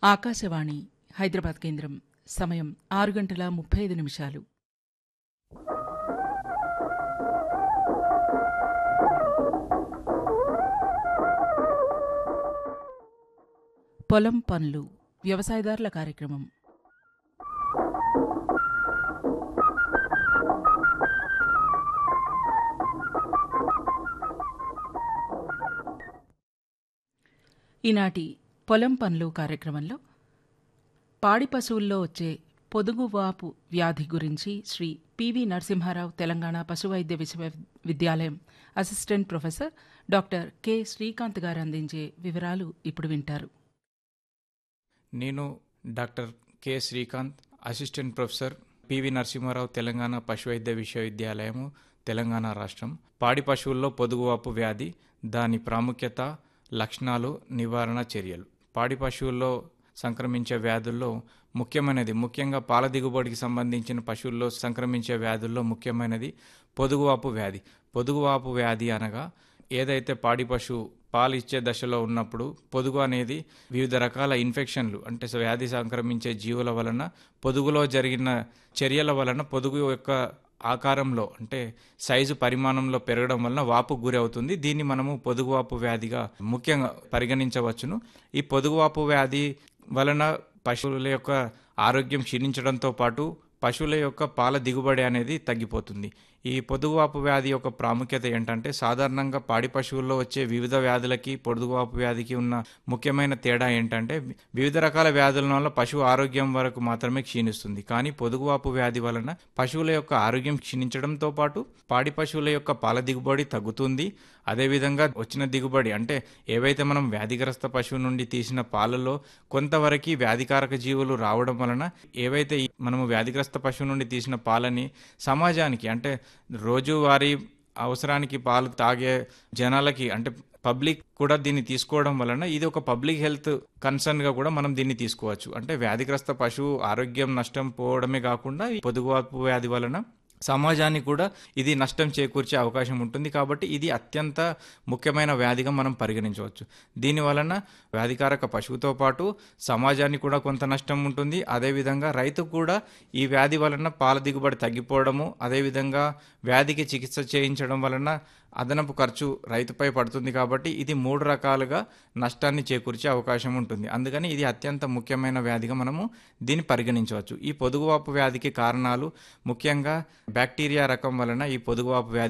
ఆకాశవాణి హైదరాబాద్ కేంద్రం సమయం ఆరు గంటల ముప్పై ఐదు నిమిషాలు పొలం పనులు వ్యవసాయదారుల కార్యక్రమం ఈనాటి పొలం పనులు కార్యక్రమంలో పాడి పశువుల్లో వచ్చే పొదుగువాపు వ్యాధి గురించి శ్రీ పివి నరసింహారావు తెలంగాణ పశువైద్య విశ్వవిద్యాలయం assistant professor doctor K Srikanth గారు అందించే వివరాలు ఇప్పుడు వింటారు నేను doctor K Srikanth assistant professor P V Narasimha Rao Telangana పశువైద్య విశ్వవిద్యాలయము తెలంగాణ రాష్ట్రం పాడి పశువుల్లో పొదుగువాపు వ్యాధి దాని ప్రాముఖ్యత లక్షణాలు నివారణ చర్యలు పాడి పశువుల్లో సంక్రమించే వ్యాధుల్లో ముఖ్యమైనది ముఖ్యంగా పాల దిగుబడికి సంబంధించిన పశువుల్లో సంక్రమించే వ్యాధుల్లో ముఖ్యమైనది పొదుగువాపు వ్యాధి పొదుగువాపు వ్యాధి అనగా ఏదైతే పాడి పశువు పాలు ఇచ్చే దశలో ఉన్నప్పుడు పొదుగు అనేది వివిధ రకాల ఇన్ఫెక్షన్లు అంటే వ్యాధి సంక్రమించే జీవుల వలన పొదుగులో జరిగిన చర్యల వలన పొదుగు యొక్క ఆకారంలో అంటే సైజు పరిమాణంలో పెరగడం వలన వాపు గురి అవుతుంది దీన్ని మనము పొదుగువాపు వ్యాధిగా ముఖ్యంగా పరిగణించవచ్చును ఈ పొదుగువాపు వ్యాధి వలన పశువుల యొక్క ఆరోగ్యం క్షీణించడంతో పాటు పశువుల యొక్క పాల దిగుబడి అనేది తగ్గిపోతుంది ఈ పొదుగువాపు వ్యాధి యొక్క ప్రాముఖ్యత ఏంటంటే సాధారణంగా పాడి పశువుల్లో వచ్చే వివిధ వ్యాధులకి పొదుగువాపు వ్యాధికి ఉన్న ముఖ్యమైన తేడా ఏంటంటే వివిధ రకాల వ్యాధుల వల్ల పశువు ఆరోగ్యం వరకు మాత్రమే క్షీణిస్తుంది కానీ పొదుగువాపు వ్యాధి వలన పశువుల యొక్క ఆరోగ్యం క్షీణించడంతో పాటు పాడి పశువుల యొక్క పాల దిగుబడి తగ్గుతుంది అదేవిధంగా వచ్చిన దిగుబడి అంటే ఏవైతే మనం వ్యాధిగ్రస్త పశువు నుండి తీసిన పాలలో కొంతవరకు వ్యాధికారక జీవులు రావడం వలన ఏవైతే ఈ మనము వ్యాధిగ్రస్త పశువు నుండి తీసిన పాలని సమాజానికి అంటే రోజువారీ అవసరానికి పాలు తాగే జనాలకి అంటే పబ్లిక్ కూడా దీన్ని తీసుకోవడం వలన ఇది ఒక పబ్లిక్ హెల్త్ కన్సర్న్గా కూడా మనం దీన్ని తీసుకోవచ్చు అంటే వ్యాధిగ్రస్త పశువు ఆరోగ్యం నష్టం పోవడమే కాకుండా ఈ పొదుగువాపు వ్యాధి వలన సమాజానికి కూడా ఇది నష్టం చేకూర్చే అవకాశం ఉంటుంది కాబట్టి ఇది అత్యంత ముఖ్యమైన వ్యాధిగా మనం పరిగణించవచ్చు దీని వలన వ్యాధికారక పశువుతో పాటు సమాజానికి కూడా కొంత నష్టం ఉంటుంది అదేవిధంగా రైతు కూడా ఈ వ్యాధి వలన పాల దిగుబడి తగ్గిపోవడము అదేవిధంగా వ్యాధికి చికిత్స చేయించడం వలన అదనపు ఖర్చు రైతుపై పడుతుంది కాబట్టి ఇది మూడు రకాలుగా నష్టాన్ని చేకూర్చే అవకాశం ఉంటుంది అందుకని ఇది అత్యంత ముఖ్యమైన వ్యాధిగా మనము దీన్ని పరిగణించవచ్చు ఈ పొదుగువాపు వ్యాధికి కారణాలు ముఖ్యంగా బ్యాక్టీరియా రకం వలన ఈ పొదుగువాపు వ్యాధి